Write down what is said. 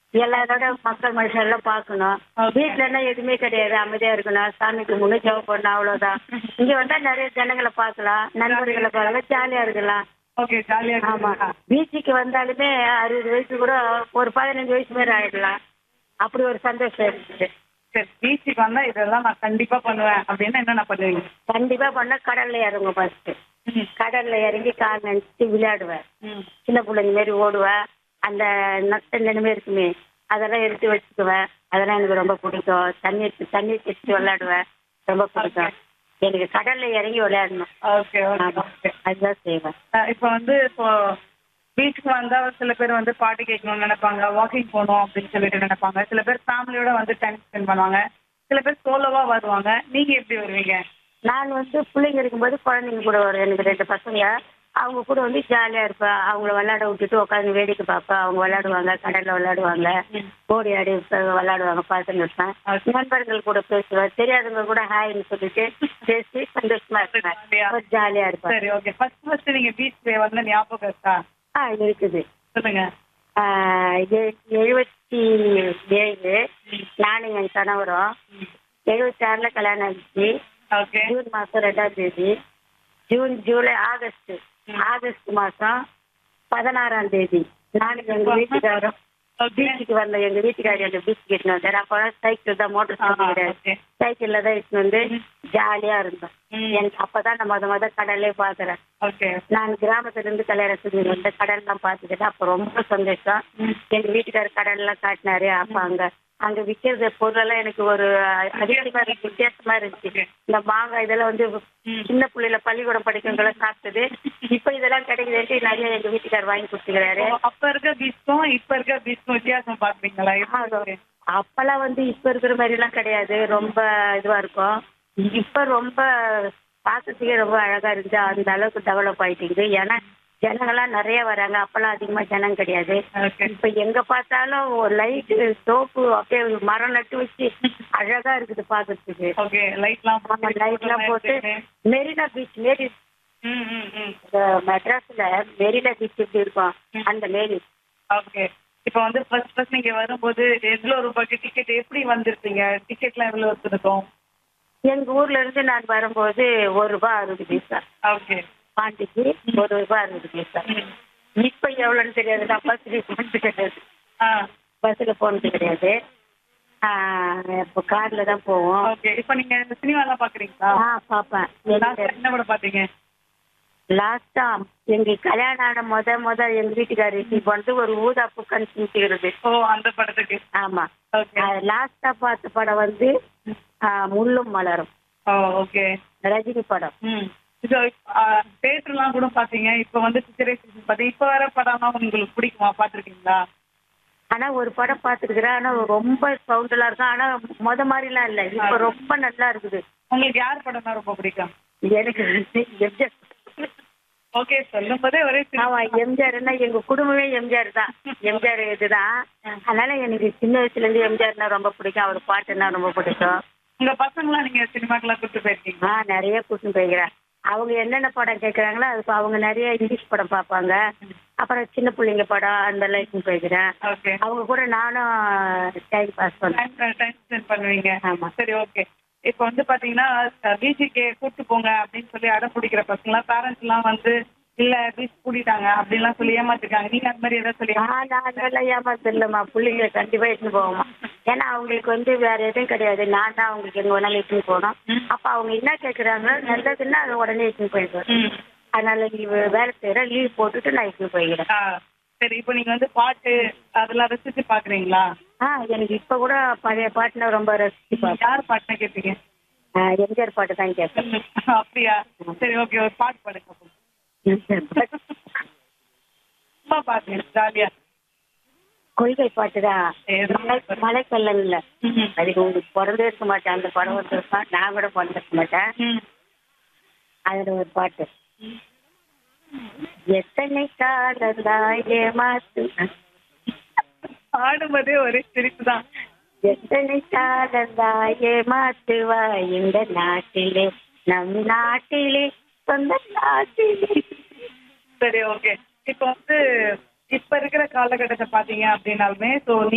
எல்லாரோட மக்கள் மனுஷன் எல்லாம் பார்க்கணும் வீட்டுல எல்லாம் எதுவுமே கிடையாது அமைதியா இருக்கணும் சாமிக்கு முன்னு ஜெபம் பண்ணணும் அவ்வளவுதான் இங்க வந்தா நிறைய ஜனங்களை பார்க்கலாம் நண்பர்களை பார்க்கலாம் ஜாலியா இருக்கலாம் ஓகே ஜாலியா ஆமா பீச்சுக்கு வந்தாலுமே அறுபது வயசு கூட ஒரு பதினஞ்சு வயசு மாதிரி ஆயிடலாம் அப்படி ஒரு சந்தோஷம் இருக்குது சரி பீச்சுக்கு வந்தா இதெல்லாம் நான் கண்டிப்பா பண்ணுவேன் அப்படின்னு என்னென்ன பண்ணுவீங்க கண்டிப்பா பண்ண கடல்ல இறங்கும் ஃபர்ஸ்ட் ம். கடல்ல இறங்கி கால் நினைச்சிட்டு விளையாடுவேன் ம். சின்ன பிள்ளைங்க மாரி ஓடுவேன் அந்த நத்த நிலைமை இருக்குமே அதெல்லாம் எடுத்து வச்சுக்குவேன் அதெல்லாம் எனக்கு ரொம்ப பிடிக்கும் தண்ணி எடுத்து தண்ணி எடுத்து விளையாடுவேன் ரொம்ப பிடிக்கும் எனக்கு கடல்ல இறங்கி விளையாடணும் ஓகே ஓகே ஆமா ஓகே அதுதான் செய்வேன் இப்போ வந்து இப்போ பீச்சுக்கு வந்தா சில பேர் வந்து பாட்டு கேட்கணும்னு நினைப்பாங்க வாக்கிங் போகணும் அப்படின்னு சொல்லிட்டு நினைப்பாங்க சில பேர் ஃபேமிலியோட வந்து டைம் ஸ்பெண்ட் பண்ணுவாங்க சில பேர் சோலோவா வருவாங்க நீங்க எப்படி வருவீங்க நான் வந்து பிள்ளைங்க இருக்கும்போது குழந்தைங்க கூட வரும் எனக்கு ரெண்டு பசங்க அவங்க கூட வந்து ஜாலியா இருப்பேன் அவங்கள விளையாட விட்டுட்டு உட்காந்து வேடிக்கை பார்ப்பேன் அவங்க விளையாடுவாங்க கடல்ல விளையாடுவாங்க ஓடி ஆடி இப்ப விளையாடுவாங்க பார்த்துன்னு இருப்பேன் நண்பர்கள் கூட பேசுவேன் தெரியாதவங்க கூட ஹாய்னு சொல்லிட்டு பேசி சந்தோஷமா இருப்பேன் ஜாலியா இருப்பேன் சரி ஓகே ஃபர்ஸ்ட் ஃபர்ஸ்ட் நீங்க பீச் வந்த ஞாபகம் இருக்கா ஆ இருக்குது சொல்லுங்க ஆ, எ- எழுபத்தி ஏழு நானும் என் கணவரும் எழுபத்தி ஆறுல கல்யாணம் ஆயிடுச்சு ஓகே ஜூன் மாசம் ரெண்டாம் தேதி ஜூன் ஜூலை ஆகஸ்ட் ஆகஸ்ட் மாசம் பதினாறாம் தேதி நானும் எங்க வீட்டுக்காரரும் பீச்சுக்கு வந்த எங்க வீட்டுக்காரி அந்த பீச் கிட்டு வந்தாரு அப்ப சைக்கிள் தான் மோட்டர் சைக்கிள் கிடையாது ஓகே சைக்கிள்ல தான் இட்டு வந்து ஜாலியா இருந்தோம் ம். எனக்கு அப்பதான் நான் முத முத கடல்லே பாக்குறேன் ஓகே நான் கிராமத்துல இருந்து கல்யாணம் செஞ்சு வந்து கடல்லாம் பாத்துக்கிட்டேன் அப்ப ரொம்ப சந்தோஷம் எங்க வீட்டுக்காரர் கடல் எல்லாம் காட்டினாரு அப்ப அங்க அங்க விக்கிறது பொருள் எல்லாம் எனக்கு ஒரு அதிகமா இருக்கு வித்தியாசமா இருந்துச்சு இந்த மாங்காய் இதெல்லாம் வந்து சின்ன பிள்ளைல பள்ளிக்கூடம் படிக்கிறவங்க சாப்பிட்டது இப்ப இதெல்லாம் கிடைக்குதுன்ட்டு நிறைய எங்க வீட்டுக்காரர் வாங்கி கொடுத்துக்கிறாரு அப்ப இருக்க பீச்சுக்கும் இப்ப இருக்க பீச்சுக்கும் வித்தியாசம் பாக்குறீங்களா எப்படி இருக்கு? அப்பெல்லாம் வந்து இப்ப இருக்கிற மாதிரி எல்லாம் கிடையாது ரொம்ப இதுவா இருக்கும் இப்ப ரொம்ப பார்க்கறதுக்கே ரொம்ப அழகா இருக்குது அந்த அளவுக்கு டெவலப் ஆயிட்டுக்குது ஏன்னா ஜனங்கள்லாம் நிறைய வராங்க அப்பெல்லாம் அதிகமா ஜனம் கிடையாது ஓகே இப்ப எங்க பார்த்தாலும் ஒரு லைட் சோப்பு அப்படியே மரம் நட்டு வச்சு அழகா இருக்குது பாக்குறதுக்கு ஓகே லைட்லாம் ஆமா லைட் எல்லாம் போட்டு மெரினா பீச் மேரி ம் ம் ம் இந்த மெட்ராஸ்ல மெரினா பீச் எப்படி இருக்கும் அந்த மேரி ஓகே இப்போ வந்து ஃபர்ஸ்ட் ஃபர்ஸ்ட் நீங்க வரும்போது எவ்வளவு ரூபாய்க்கு டிக்கெட் எப்படி வந்திருப்பீங்க டிக்கெட்லாம் எவ்வளவு இருக்கும் எங்க ஊர்ல இருந்து நான் வரும்போது ஒரு ரூபாய் அறுபது பைசா ஓகே பாண்டிக்கு ஒரு ரூபாய் அறுபது பைசா இப்ப எவ்வளவுன்னு தெரியாது நான் பஸ்ல போனது கிடையாது ஆ பஸ்ல போனது கிடையாது ஆஹ் இப்போ கார்ல தான் போவோம் ஓகே இப்போ நீங்க இந்த சினிமாலாம் பாக்குறீங்களா ஆ பாப்பேன் லாஸ்ட் என்ன படம் பாத்தீங்க லாஸ்டா எங்க கல்யாணம் ஆன முத முத எங்க வீட்டுக்காரர் இப்போ வந்து ஒரு ஊதா புக்கன் சிமிச்சுகிறது ஓ அந்த படத்துக்கு ஆமா ஓகே லாஸ்டா பார்த்த படம் வந்து ஆஹ் முள்ளும் மலரும் ஓ ஓகே ரஜினி படம் ம் இது தேட்டர்லாம் கூட பாத்தீங்க இப்போ வந்து பிக்சரைசேஷன் பாத்தீங்க இப்போ வர படம்லாம் உங்களுக்கு பிடிக்குமா பாத்திருக்கீங்களா ஆனா ஒரு படம் பார்த்துருக்குறேன் ஆனா ரொம்ப சவுண்ட் எல்லாம் இருக்கும் ஆனா முத மாதிரிலாம் இல்ல இப்ப ரொம்ப நல்லா இருக்குது உங்களுக்கு யார் படம்னா ரொம்ப பிடிக்கும் எனக்கு வந்து எம்ஜிஆர் ஓகே சொல்லும் போதே ஒரே சிரிப்பு. ஆமா எம்ஜிஆர்னா எங்க குடும்பமே எம்ஜிஆர் தான் எம்ஜிஆர் இதுதான் அதனால எனக்கு சின்ன வயசுல இருந்து எம்ஜிஆர்னா ரொம்ப பிடிக்கும் அவர் பாட்டுன்னா ரொம்ப பிடிக்கும் உங்க பசங்களாம் நீங்க சினிமாக்கெல்லாம் கூட்டு போயிருக்கீங்க ஆ நிறைய கூட்டின்னு போய்க்கிறேன் அவங்க என்னென்ன படம் கேட்குறாங்களோ அதுக்கு அவங்க நிறைய இங்கிலீஷ் படம் பார்ப்பாங்க அப்புறம் சின்ன பிள்ளைங்க படம் அந்த லைஃப் போய்க்கிறேன் ஓகே அவங்க கூட நானும் டைம் பாஸ் பண்ணேன் டைம் ஸ்பெண்ட் பண்ணுவீங்க ஆமா. சரி ஓகே இப்போ வந்து பாத்தீங்கன்னா பீச்சுக்கு கூட்டு போங்க அப்படின்னு சொல்லி அடம் பிடிக்கிற பசங்களாம் பேரண்ட்ஸ் எல்லாம் வந்து இல்ல பீச் கூட்டிட்டாங்க அப்படின்லாம் சொல்லி ஏமாத்திருக்காங்க நீங்க அந்த மாதிரி ஏதாவது சொல்லி நான் அதெல்லாம் ஏமாத்து இல்லைம்மா பிள்ளைங்களை கண்டிப்பா இட்டுன்னு போவோம்மா ஏன்னா அவங்களுக்கு வந்து வேற எதுவும் கிடையாது நான் தான் அவங்களுக்கு எங்க வேணாலும் இட்டுன்னு போகணும் அப்ப அவங்க என்ன கேட்குறாங்களோ நல்லதுன்னா அதை உடனே இட்டுன்னு போயிடுவேன் ம். அதனால லீவ் வேலை செய்யறேன் லீவ் போட்டுட்டு நான் இட்டுன்னு போய்க்கிறேன் ஆ, சரி இப்போ நீங்க வந்து பாட்டு அதெல்லாம் ரசிச்சு பாக்குறீங்களா ஆ எனக்கு இப்ப கூட பழைய பாட்டுனா ரொம்ப ரசிச்சு பார்ப்பேன் யார் பாட்டுனா கேட்பீங்க ஆ, எம்ஜிஆர் பாட்டு தான் கேட்பேன் அப்படியா சரி ஓகே ஒரு பாட்டு பாடுங்க அப்போ. எம்ஜிஆர் பாட்டு. சும்மா பாருங்க ஜாலியா கொள்கை பாட்டு தான் மலை மலைக்கல்லன்ல ம். அதுக்கு உங்களுக்கு பிறந்தே இருக்க மாட்டேன் அந்த படம் வந்திருப்பா நான் கூட பிறந்திருக்க மாட்டேன் ம். அதுல ஒரு பாட்டு எத்தனை காலந்தாய் ஏமாத்து பாடும்போதே ஒரே சிரிப்பு தான் எத்தனை காலந்தாய் ஏமாத்துவாய் இந்த நாட்டிலே நம் நாட்டிலே சொந்த நாட்டிலே சரி ஓகே இப்போ வந்து இப்ப இருக்கிற காலகட்டத்தை பாத்தீங்க அப்படின்னாலுமே ஸோ